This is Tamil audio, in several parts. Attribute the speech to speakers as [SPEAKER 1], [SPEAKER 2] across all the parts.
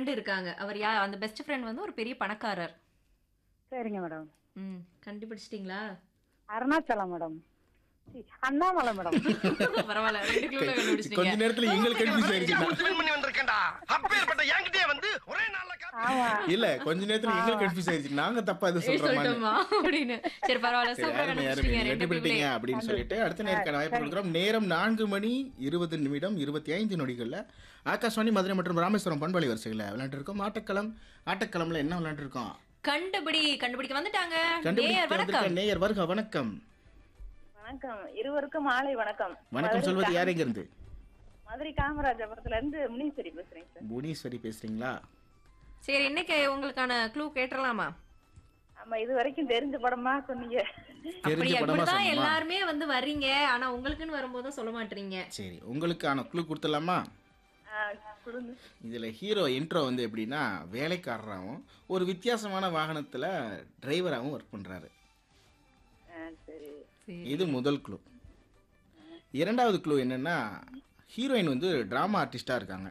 [SPEAKER 1] ஃப்ரெண்ட் இருக்காங்க அவர் யா அந்த பெஸ்ட் ஃப்ரெண்ட் வந்து ஒரு பெரிய பணக்காரர்
[SPEAKER 2] சரிங்க மேடம்
[SPEAKER 1] ம் கண்டுபிடிச்சிட்டீங்களா
[SPEAKER 2] அருணாச்சலம் மேடம் சி, அண்ணாமலை மேடம்
[SPEAKER 1] பரவாயில்ல ரெண்டு கிலோ
[SPEAKER 3] கொஞ்ச
[SPEAKER 1] கண்டுபிடிச்சிட்டீங்க
[SPEAKER 3] நேரத்துல எங்களுக்கு கன்ஃபியூஸ் ஆயிடுச்சுண்ணா
[SPEAKER 4] வின் பண்ணி வந்திருக்கேன்டா அப்பேற்பட்ட என்கிட்டயே வந்து ஒரே நாள்ல காப்பி
[SPEAKER 2] ஆமா
[SPEAKER 3] இல்ல கொஞ்ச நேரத்துல எங்களுக்கு கன்ஃபியூஸ் ஆயிடுச்சு நாங்க தப்பா எதுவும்
[SPEAKER 1] ஏய்,
[SPEAKER 3] சொல்றோமா
[SPEAKER 1] சொல்லிட்டோமா அப்படின்னு சரி பரவாயில்ல
[SPEAKER 3] சரி
[SPEAKER 1] சூப்பரா
[SPEAKER 3] அருமை அருமை
[SPEAKER 1] கண்டுபிடிச்சிட்டீங்க
[SPEAKER 3] நீங்க
[SPEAKER 1] ரெண்டு
[SPEAKER 3] வெற்றி பெற்றீங்க
[SPEAKER 1] பேருமே
[SPEAKER 3] அப்படின்னு சொல்லிட்டு அடுத்த நேருக்கான வாய்ப்பு கொடுக்குறோம் நேரம் நான்கு மணி இருபது நிமிடம் இருபத்தி ஐந்து நொடிகள்ல ஆகாஷ்வாணி மதுரை மற்றும் ராமேஸ்வரம் பண்பலை வரிசைகளை விளையாண்டு இருக்கோம் ஆட்டக்களம் ஆட்டக்களம்ல என்ன விளையாண்டு இருக்கோம்
[SPEAKER 1] கண்டுபிடி கண்டுபிடிக்க வந்துட்டாங்க நேயர்
[SPEAKER 3] கண்டுபிடிக்க
[SPEAKER 1] வணக்கம்
[SPEAKER 3] வந்திருக்க நேயர் வருக வணக்கம்
[SPEAKER 2] வணக்கம் இருவருக்கும் மாலை வணக்கம்
[SPEAKER 3] வணக்கம் சொல்வது யார் எங்க இருந்து
[SPEAKER 2] மதுரை காமராஜபுரத்துல இருந்து முனீஸ்வரி பேசுறேன் சார்
[SPEAKER 3] புவனேஸ்வரி பேசுறீங்களா
[SPEAKER 1] சரி இன்னைக்கு உங்களுக்கான க்ளூ கேட்டுறலாமா
[SPEAKER 2] ஆமா இது வரைக்கும் தெரிஞ்ச படமா சொன்னீங்க
[SPEAKER 3] தெரிஞ்ச
[SPEAKER 1] அப்படி
[SPEAKER 3] படமா
[SPEAKER 1] அப்படிதான்
[SPEAKER 3] சொன்னோமா
[SPEAKER 1] எல்லாருமே வந்து வர்றீங்க ஆனா உங்களுக்குன்னு வரும்போது தான் சொல்ல மாட்டீங்க
[SPEAKER 3] சரி உங்களுக்கான குழு கொடுத்துடலாமா
[SPEAKER 2] ஆ, கொடுங்க
[SPEAKER 3] இதில் ஹீரோ இன்ட்ரோ வந்து எப்படின்னா வேலைக்காரராகவும் ஒரு வித்தியாசமான வாகனத்தில் டிரைவராகவும் ஒர்க் பண்ணுறாரு
[SPEAKER 2] ஆ, சரி
[SPEAKER 1] சரி
[SPEAKER 3] இது முதல் க்ளூ இரண்டாவது க்ளூ என்னன்னா ஹீரோயின் வந்து ட்ராமா ஆர்டிஸ்டாக இருக்காங்க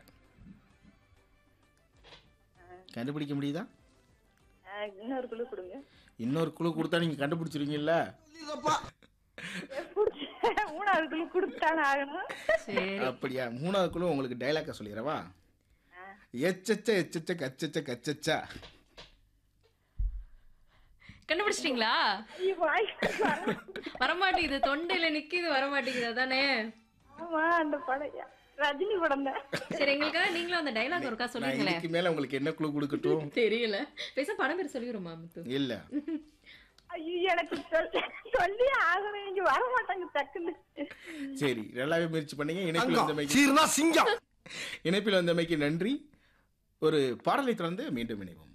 [SPEAKER 3] கண்டுபிடிக்க முடியுதா
[SPEAKER 2] ஆ, இன்னொரு குழு கொடுங்க
[SPEAKER 3] இன்னொரு குழு கொடுத்தா நீங்கள் கண்டுபிடிச்சிருவீங்கல்ல
[SPEAKER 2] புடிச்சு- மூணாவது குழு கொடுத்தானே ஆகணும்
[SPEAKER 1] சரி
[SPEAKER 3] அப்படியா மூணாவது குழு உங்களுக்கு டைலாக்கை சொல்லிடுறவா எச்சச்ச எச்சச்ச கச்சச்ச கச்சச்சா
[SPEAKER 1] கண்டுபிடிச்சிட்டீங்களா
[SPEAKER 2] ஐயோ, வாய் வர-
[SPEAKER 1] வரமாட்டேங்குது தொண்டையில நிக்குது வரமாட்டேங்குது அதானே
[SPEAKER 2] ஆமா அந்த படம் ரஜினி படம் தான்
[SPEAKER 1] சரி எங்களுக்காக நீங்களும் அந்த டைலாக் ஒருக்கா
[SPEAKER 3] நான்
[SPEAKER 1] சொல்லுங்களேன்
[SPEAKER 3] இதுக்கு மேலே உங்களுக்கு என்ன குழு கொடுக்கட்டும்
[SPEAKER 1] தெரியல பேச படம் பேர் சொல்லிடுமா முத்து
[SPEAKER 3] இல்லை
[SPEAKER 2] ஐயோ எனக்கு சொல்- சொல்லி ஆகணும் இங்க வர மாட்டாங்க டக்குன்னு
[SPEAKER 3] சரி நல்லாவே முயற்சி பண்ணீங்க இணைப்பில் வந்தமைக்கு
[SPEAKER 4] சீர்னா சிங்கம்
[SPEAKER 3] இணைப்பில் வந்தமைக்கு நன்றி ஒரு பாடலை தொடர்ந்து மீண்டும் இணைவோம்